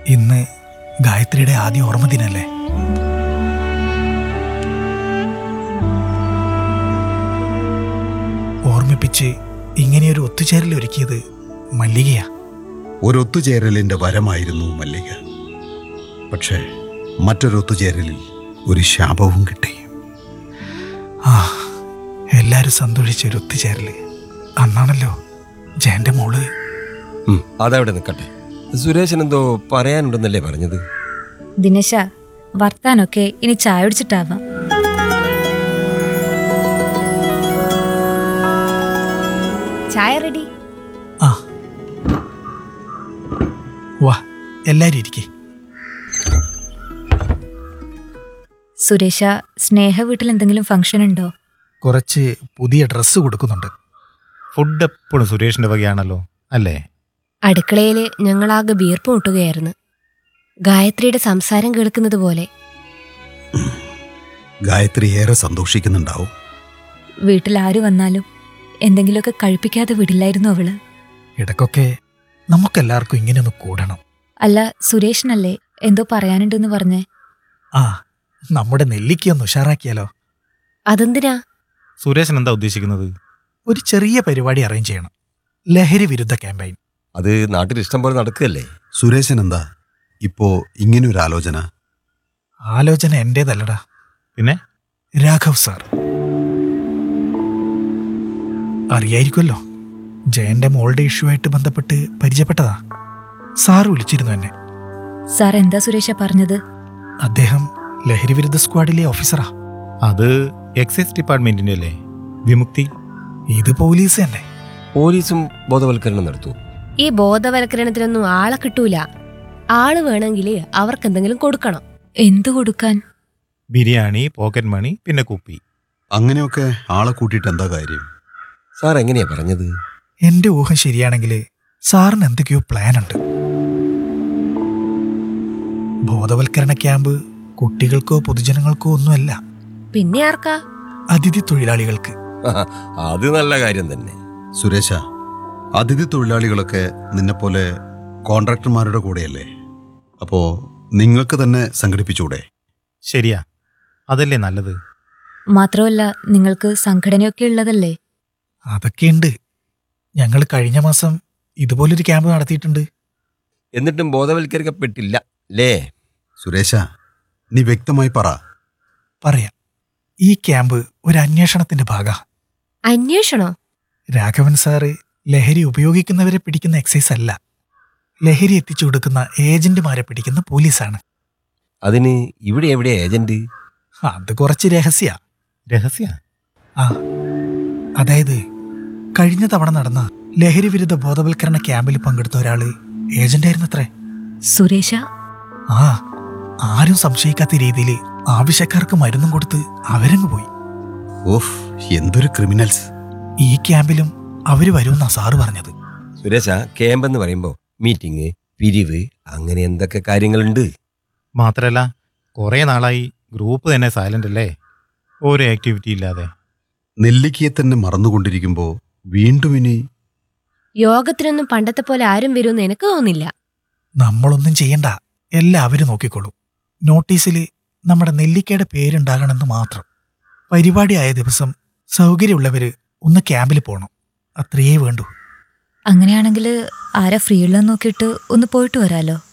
ഇന്ന് ഗായത്രിയുടെ ആദ്യ ഓർമ്മ ദിനല്ലേ ഓർമ്മിപ്പിച്ച് ഇങ്ങനെയൊരു ഒത്തുചേരൽ ഒരുക്കിയത് മല്ലികയാ ഒരൊത്തുചേരലിന്റെ വരമായിരുന്നു മല്ലിക പക്ഷേ മറ്റൊരൊത്തുചേരലിൽ ഒരു ശാപവും കിട്ടി ആ എല്ലാരും സന്തോഷിച്ച ഒരു ഒത്തുചേരല് അന്നാണല്ലോ ജയന്റെ മോള് ഉം, അതവിടെ നിൽക്കട്ടെ സുരേഷൻ എന്തോ പറയാനുണ്ടെന്നല്ലേ പറഞ്ഞത് ദിനേശ വർത്താനൊക്കെ ഇനി ചായ കുടിച്ചിട്ടാവാം ചായ റെഡി ആ വാ എല്ലാരും ഇരിക്കേ സുരേഷ സ്നേഹ വീട്ടിൽ എന്തെങ്കിലും ഫംഗ്ഷൻ ഉണ്ടോ കുറച്ച് പുതിയ ഡ്രസ്സ് കൊടുക്കുന്നുണ്ട് ഫുഡ് എപ്പോഴും സുരേഷിന്റെ വകയാണല്ലോ അല്ലേ അടുക്കളയിൽ ഞങ്ങളാകെ വീർപ്പ് മുട്ടുകയായിരുന്നു ഗായത്രിയുടെ സംസാരം കേൾക്കുന്നത് പോലെ ഗായത്രി ഏറെ സന്തോഷിക്കുന്നുണ്ടാവും വീട്ടിൽ ആര് വന്നാലും എന്തെങ്കിലുമൊക്കെ കഴിപ്പിക്കാതെ വിടില്ലായിരുന്നു അവള് ഇടയ്ക്കൊക്കെ നമുക്കെല്ലാവർക്കും ഇങ്ങനെ ഒന്ന് കൂടണം അല്ല സുരേഷിനല്ലേ എന്തോ പറയാനുണ്ടെന്ന് പറഞ്ഞേ ആ നമ്മുടെ നെല്ലിക്ക ഒന്ന് ഉഷാറാക്കിയാലോ അതെന്തിനാ സുരേഷൻ എന്താ ഉദ്ദേശിക്കുന്നത് ഒരു ചെറിയ പരിപാടി അറേഞ്ച് ചെയ്യണം ലഹരി വിരുദ്ധ ക്യാമ്പയിൻ അത് നാട്ടിൽ ഇഷ്ടം പോലെ നടക്കുകയല്ലേ സുരേശൻ എന്താ ഇപ്പോ ഇങ്ങനൊരു ആലോചന ആലോചന എന്റേതല്ലടാ പിന്നെ രാഘവ് സാർ അറിയായിരിക്കുമല്ലോ ജയന്റെ മോളുടെ ഇഷ്യൂ ആയിട്ട് ബന്ധപ്പെട്ട് പരിചയപ്പെട്ടതാ സാർ വിളിച്ചിരുന്നു എന്നെ സാർ എന്താ സുരേഷ പറഞ്ഞത് അദ്ദേഹം ലഹരി വിരുദ്ധ സ്ക്വാഡിലെ ഓഫീസറാ അത് എക്സൈസ് ഡിപ്പാർട്ട്മെന്റിന്റെ അല്ലേ വിമുക്തി ഇത് പോലീസ് തന്നെ പോലീസും ബോധവൽക്കരണം നടത്തൂ ഈ ബോധവൽക്കരണത്തിനൊന്നും ആളെ കിട്ടൂല ആള് വേണമെങ്കിൽ അവർക്ക് എന്തെങ്കിലും കൊടുക്കണം എന്തു കൊടുക്കാൻ ബിരിയാണി പോക്കറ്റ് മണി പിന്നെ കുപ്പി അങ്ങനെയൊക്കെ ആളെ കൂട്ടിയിട്ട് എന്താ കാര്യം സാർ എങ്ങനെയാ പറഞ്ഞത് എന്റെ ഊഹം ശരിയാണെങ്കിൽ സാറിന് എന്തൊക്കെയോ പ്ലാൻ ഉണ്ട് ബോധവൽക്കരണ ക്യാമ്പ് കുട്ടികൾക്കോ പൊതുജനങ്ങൾക്കോ ഒന്നുമല്ല പിന്നെ ആർക്കാ അതിഥി തൊഴിലാളികൾക്ക് അത് നല്ല കാര്യം തന്നെ സുരേശ അതിഥി തൊഴിലാളികളൊക്കെ നിന്നെപ്പോലെ കോൺട്രാക്ടർമാരുടെ കൂടെയല്ലേ അപ്പോ നിങ്ങൾക്ക് തന്നെ സംഘടിപ്പിച്ചൂടെ ശരിയാ അതല്ലേ നല്ലത് മാത്രമല്ല നിങ്ങൾക്ക് സംഘടനയൊക്കെ ഉള്ളതല്ലേ അതൊക്കെയുണ്ട് ഞങ്ങൾ കഴിഞ്ഞ മാസം ഇതുപോലൊരു ക്യാമ്പ് നടത്തിയിട്ടുണ്ട് എന്നിട്ടും ബോധവൽക്കരിക്കപ്പെട്ടില്ല അല്ലേ സുരേശ നീ വ്യക്തമായി പറ പറയാം ഈ ക്യാമ്പ് ഒരു അന്വേഷണത്തിന്റെ ഭാഗ അന്വേഷണോ രാഘവൻ സാറ് ലഹരി ഉപയോഗിക്കുന്നവരെ പിടിക്കുന്ന എക്സൈസ് അല്ല ലഹരി എത്തിച്ചു കൊടുക്കുന്ന ഏജന്റുമാരെ പിടിക്കുന്ന പോലീസാണ് അതിന് ഇവിടെ എവിടെ ഏജന്റ് അത് കുറച്ച് രഹസ്യ രഹസ്യ ആ അതായത് കഴിഞ്ഞ തവണ നടന്ന ലഹരി വിരുദ്ധ ബോധവൽക്കരണ ക്യാമ്പിൽ പങ്കെടുത്ത ഒരാള് ഏജന്റായിരുന്നത്രേ സുരേഷ ആ ആരും സംശയിക്കാത്ത രീതിയിൽ ആവശ്യക്കാർക്ക് മരുന്നും കൊടുത്ത് അവരങ്ങ് പോയി ഓഫ് എന്തൊരു ക്രിമിനൽസ് ഈ ക്യാമ്പിലും അവര് വരുമെന്നാ സാറ് പറഞ്ഞത് സുരേഷ ക്യാമ്പ് എന്ന് പറയുമ്പോ മീറ്റിംഗ് പിരിവ് അങ്ങനെ എന്തൊക്കെ കാര്യങ്ങളുണ്ട് മാത്രല്ല കുറെ നാളായി ഗ്രൂപ്പ് തന്നെ സൈലന്റ് അല്ലേ ഒരു ആക്ടിവിറ്റി ഇല്ലാതെ നെല്ലിക്കയെ തന്നെ മറന്നുകൊണ്ടിരിക്കുമ്പോ വീണ്ടും ഇനി യോഗത്തിനൊന്നും പണ്ടത്തെ പോലെ ആരും വരുമെന്ന് എനിക്ക് തോന്നില്ല നമ്മളൊന്നും ചെയ്യണ്ട എല്ലാവരും നോക്കിക്കോളൂ നോട്ടീസിൽ നമ്മുടെ നെല്ലിക്കയുടെ പേരുണ്ടാകണമെന്ന് മാത്രം പരിപാടി ആയ ദിവസം സൗകര്യമുള്ളവര് ഒന്ന് ക്യാമ്പിൽ പോകണം അത്രയേ വേണ്ടൂ അങ്ങനെയാണെങ്കിൽ ആരാ ഫ്രീ ഉള്ളതെന്ന് നോക്കിയിട്ട് ഒന്ന് പോയിട്ട് വരാലോ